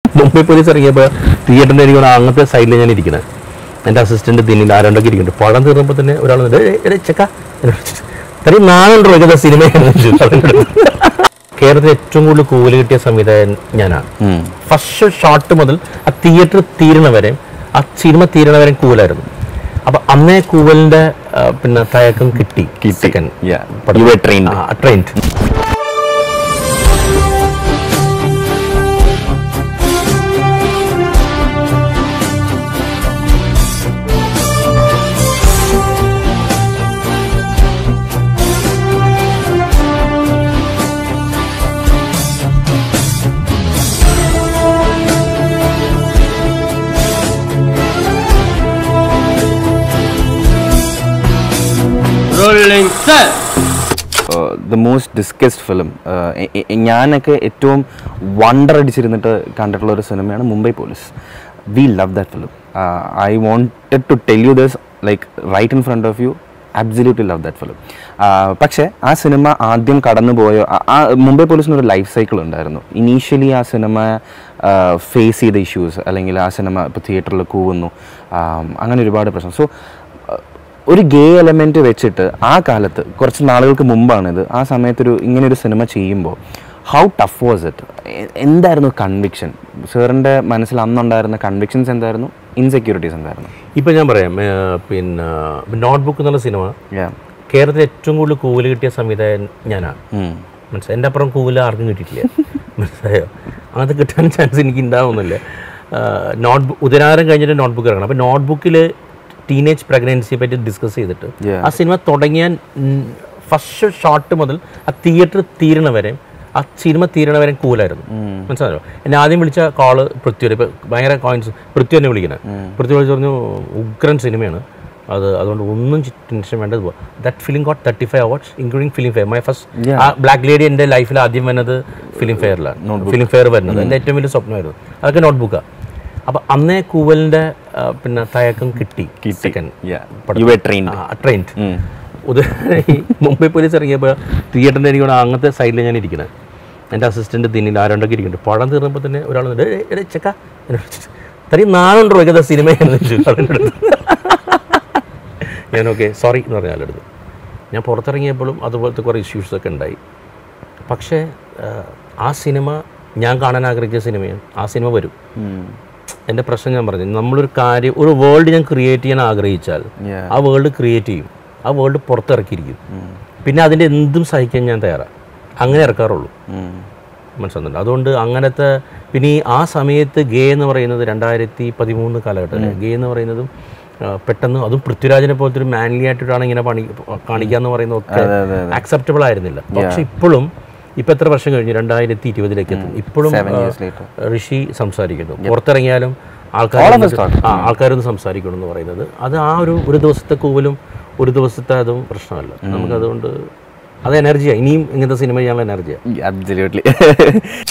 Mumbai police ഇറങ്ങിയപ്പോൾ തിയേറ്ററിൻ്റെ എനിക്ക് തോന്നുന്നു അങ്ങനത്തെ സൈഡിൽ ഞാൻ ഇരിക്കുന്നത് എൻ്റെ അസിസ്റ്റന്റ് തിന്നിൽ ആരാണ്ടൊക്കെ ഇരിക്കുന്നുണ്ട് പടം തീർന്നപ്പോൾ തന്നെ ഒരാൾ ചെക്ക ഇത്രയും നാളുണ്ടോ ഇതൊക്കെ സിനിമയാണ് കേരളത്തിൽ ഏറ്റവും കൂടുതൽ കൂവല് കിട്ടിയ സംവിധായകൻ ഞാനാണ് ഫസ്റ്റ് ഷോട്ട് മുതൽ ആ തിയേറ്റർ തീരണ വരെ ആ സിനിമ തീരണ വരെ കൂവലായിരുന്നു അപ്പൊ അന്നേ കൂവലിന്റെ ആ, പിന്നെ തയക്കം കിട്ടി second You were trained. Trained Rolling set. The most discussed film ഞാനൊക്കെ ഏറ്റവും വണ്ടർ അടിച്ചിരുന്നിട്ട് കണ്ടിട്ടുള്ള ഒരു സിനിമയാണ് Mumbai police we love that film I wanted to tell you this like right in front of you absolutely love that film പക്ഷേ ആ cinema ആദ്യം കടന്നു പോയോ ആ- ആ മുംബൈ പോലീസിന് ഒരു ലൈഫ് സൈക്കിൾ ഉണ്ടായിരുന്നു ഇനീഷ്യലി ആ സിനിമ ഫേസ് ചെയ്ത ഇഷ്യൂസ് അല്ലെങ്കിൽ ആ സിനിമ ഇപ്പോൾ തിയേറ്ററിൽ കൂവുന്നു ആ, അങ്ങനെ ഒരുപാട് പ്രശ്നം സോ ഒരു ഗേ എലമെന്റ് വെച്ചിട്ട് ആ കാലത്ത് കുറച്ച് നാളുകൾക്ക് മുമ്പാണിത് ആ സമയത്തൊരു ഇങ്ങനെ ഒരു സിനിമ ചെയ്യുമ്പോൾ ഹൗ ടഫ് വാസ് ഇറ്റ് എന്തായിരുന്നു കൺവിക്ഷൻ സാറിൻ്റെ മനസ്സിൽ അന്നുണ്ടായിരുന്ന കൺവിക്ഷൻസ് എന്തായിരുന്നു ഇൻസെക്യൂരിറ്റീസ് എന്തായിരുന്നു ഇപ്പൊ ഞാൻ പറയാം ഏ, പിന്നെ നോട്ട്ബുക്ക് എന്നുള്ള സിനിമ Yeah. കേരളത്തിൽ ഏറ്റവും കൂടുതൽ കൂവല് കിട്ടിയ സംവിധായകൻ ഞാനാണ് ഉം. മനസ്സിലായി എൻ്റെ അപ്പുറം കൂവല് ആർക്കും കിട്ടിയിട്ടില്ല മനസ്സിലായോ അങ്ങനത്തെ കിട്ടാൻ ചാൻസ് എനിക്ക് ഉണ്ടാവുന്നില്ല നോട്ട് ഉദരാരം കഴിഞ്ഞിട്ട് നോട്ട്ബുക്ക് ഇറങ്ങണം അപ്പോൾ നോട്ട്ബുക്കിൽ ടീനേജ് പ്രഗ്നൻസിയെ പറ്റി ഡിസ്കസ് ചെയ്തിട്ട് Yeah. ആ സിനിമ തുടങ്ങിയാൻ ഫസ്റ്റ് ഷോട്ട് മുതൽ ആ തിയേറ്റർ തീരണ വരെ ആ സിനിമ തീരണ വരെ കൂലായിരുന്നു മനസ്സിലായോ എന്നെ ആദ്യം വിളിച്ച കോള് പൃഥ്വി ഇപ്പം ഭയങ്കര കോയിൻസ് പൃഥ്വി എന്നെ വിളിക്കുന്നത് പൃഥ്വി വിളിച്ച് പറഞ്ഞു ഉഗ്രൻ സിനിമയാണ് അത് അതുകൊണ്ട് ഒന്നും ടെൻഷൻ വേണ്ടത് പോവാ that film got thirty five awards including filmfare my first ആ ബ്ലാക്ക് ലേഡി എൻ്റെ ലൈഫിൽ ആദ്യം വരുന്നത് ഫിലിം ഫെയറിലാണ് ഫിലിം ഫെയർ വരുന്നത് എൻ്റെ ഏറ്റവും വലിയ സ്വപ്നമായിരുന്നു അതൊക്കെ നോട്ട്ബുക്കാണ് അപ്പോൾ അന്നേ കൂവലിൻ്റെ ആ, പിന്നെ തയക്കം കിട്ടി second Yeah. You were trained. Trained ഉദാഹരണം ഈ മുംബൈ പോലീസ് ഇറങ്ങിയപ്പോൾ തിയേറ്ററിൻ്റെ എനിക്ക് തോന്നുന്നു അങ്ങനത്തെ സൈഡിൽ ഞാൻ ഇരിക്കുന്നത് എൻ്റെ അസിസ്റ്റന്റ് തിന്നിൽ ആരാണ്ടൊക്കെ ഇരിക്കുന്നുണ്ട് പടം തീർന്നപ്പോൾ തന്നെ ഒരാൾ ചെക്ക ഇത്രയും നാളുണ്ടോ ഇതൊക്കെ സിനിമയാണ് ഞാൻ ഓക്കെ സോറി എന്ന് പറഞ്ഞ ആളെടുത്ത് ഞാൻ പുറത്തിറങ്ങിയപ്പോഴും അതുപോലത്തെ കുറേ ഇഷ്യൂസൊക്കെ ഉണ്ടായി പക്ഷേ ആ, ആ സിനിമ ഞാൻ കാണാൻ ആഗ്രഹിച്ച സിനിമയാണ് ആ സിനിമ വരും എൻ്റെ പ്രശ്നം ഞാൻ പറഞ്ഞു നമ്മളൊരു കാര്യം ഒരു വേൾഡ് ഞാൻ ക്രിയേറ്റ് ചെയ്യാൻ ആഗ്രഹിച്ചാൽ Yeah. ആ വേൾഡ് ക്രിയേറ്റ് ചെയ്യും ആ വേൾഡ് പുറത്തിറക്കിയിരിക്കും പിന്നെ അതിൻ്റെ എന്തും സഹിക്കാൻ ഞാൻ തയ്യാറാണ് അങ്ങനെ ഇറക്കാറുള്ളൂ ഉം. മനസ്സിലുണ്ട് അതുകൊണ്ട് അങ്ങനത്തെ പിന്നെ ഈ ആ സമയത്ത് ഗേ എന്ന് പറയുന്നത് രണ്ടായിരത്തി പതിമൂന്ന് കാലഘട്ടത്തിൽ ഗേ എന്ന് പറയുന്നതും ആ, പെട്ടെന്ന് അതും പൃഥ്വിരാജിനെ പോലത്തെ ഒരു മാൻലി ആയിട്ടാണ് ഇങ്ങനെ പണി കാണിക്കുക എന്ന് പറയുന്നത് ഒക്കെ ആക്സെപ്റ്റബിൾ ആയിരുന്നില്ല പക്ഷെ ഇപ്പോഴും ഇപ്പം എത്ര വർഷം കഴിഞ്ഞു രണ്ടായിരത്തി ഇരുപതിലേക്ക് എത്തും ഇപ്പോഴും Seven ആ, years later. ഋഷി സംസാരിക്കുന്നു പുറത്തിറങ്ങിയാലും ആൾക്കാർ All of us talk. ആ ആൾക്കാരൊന്ന് സംസാരിക്കണം എന്ന് പറയുന്നത് അത് ആ ഒരു ഒരു ദിവസത്തെ കൂവലും ഒരു ദിവസത്തെ അതും പ്രശ്നമല്ല നമുക്കതുകൊണ്ട് അത് എനർജിയാണ് ഇനിയും ഇങ്ങനത്തെ സിനിമ ചെയ്യാനുള്ള എനർജിയാണ് Absolutely.